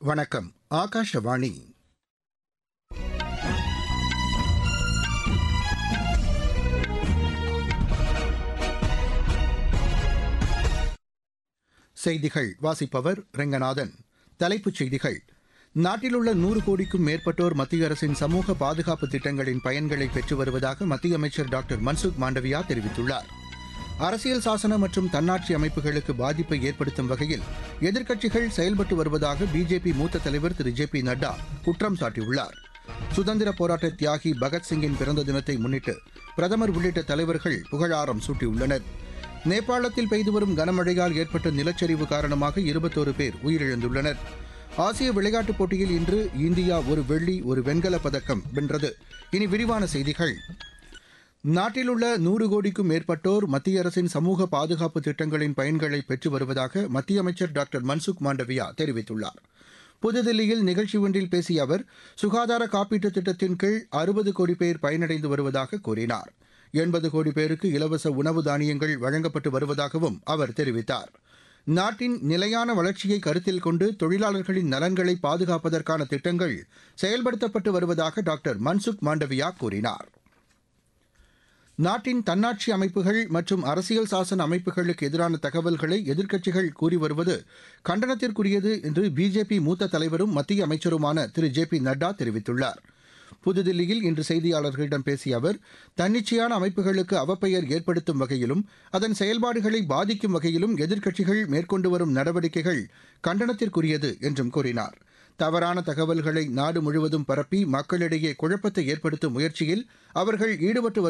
வணக்கம் ஆகாஷவாணி செய்திகள் வாசிப்பவர் ரெங்கநாதன் தலைப்புச் செய்திகள் நாட்டிலுள்ள நூறு கோடிக்கும் மேற்பட்டோர் மத்திய அரசின் சமூக பாதுகாப்பு திட்டங்களின் பயன்களை பெற்று வருவதாக மத்திய அமைச்சர் டாக்டர் மன்சுக் மாண்டவியா தெரிவித்துள்ளார் அரசியல் சாசன மற்றும் தன்னாட்சி அமைப்புகளுக்கு பாதிப்பை ஏற்படுத்தும் வகையில் எதிர்க்கட்சிகள் செயல்பட்டு வருவதாக பிஜேபி மூத்த தலைவர் திரு ஜே பி நட்டா குற்றம் சாட்டியுள்ளார் சுதந்திர போராட்ட தியாகி பகத்சிங்கின் பிறந்த தினத்தை முன்னிட்டு பிரதமர் உள்ளிட்ட தலைவர்கள் புகழாரம் சூட்டியுள்ளனர் நேபாளத்தில் பெய்து வரும் கனமழையால் ஏற்பட்ட நிலச்சரிவு காரணமாக இருபத்தோரு பேர் உயிரிழந்துள்ளனர் ஆசிய விளையாட்டுப் போட்டியில் இன்று இந்தியா ஒரு வெள்ளி ஒரு வெண்கலப் பதக்கம் வென்றது இனி விரிவான செய்திகள் நாட்டிலுள்ள நூறு கோடிக்கும் மேற்பட்டோர் மத்திய அரசின் சமூக பாதுகாப்பு திட்டங்களின் பயன்களை பெற்று வருவதாக மத்திய அமைச்சர் டாக்டர் மன்சுக் மாண்டவியா தெரிவித்துள்ளார் புதுதில்லியில் நிகழ்ச்சி ஒன்றில் பேசிய அவர் சுகாதார காப்பீட்டுத் திட்டத்தின் கீழ் அறுபது கோடி பேர் பயனடைந்து வருவதாக கூறினார் எண்பது கோடி பேருக்கு இலவச உணவு தானியங்கள் வழங்கப்பட்டு வருவதாகவும் அவர் தெரிவித்தார் நாட்டின் நிலையான வளர்ச்சியை கருத்தில் கொண்டு தொழிலாளர்களின் நலன்களை பாதுகாப்பதற்கான திட்டங்கள் செயல்படுத்தப்பட்டு வருவதாக டாக்டர் மன்சுக் மாண்டவியா கூறினார் நாட்டின் தன்னாட்சி அமைப்புகள் மற்றும் அரசியல் சாசன அமைப்புகளுக்கு எதிரான தகவல்களை எதிர்க்கட்சிகள் கூறி வருவது கண்டனத்திற்குரியது என்று பிஜேபி மூத்த தலைவரும் மத்திய அமைச்சருமான திரு ஜே பி நட்டா தெரிவித்துள்ளார் புதுதில்லியில் இன்று செய்தியாளர்களிடம் பேசிய அவர் தன்னிச்சையான அமைப்புகளுக்கு அவப்பெயர் ஏற்படுத்தும் வகையிலும் அதன் செயல்பாடுகளை பாதிக்கும் வகையிலும் எதிர்க்கட்சிகள் மேற்கொண்டு வரும் நடவடிக்கைகள் கண்டனத்திற்குரியது என்றும் கூறினார் தவறான தகவல்களை நாடு முழுவதும் பரப்பி மக்களிடையே குழப்பத்தை ஏற்படுத்தும் முயற்சியில் அவர்கள் ஈடுபட்டு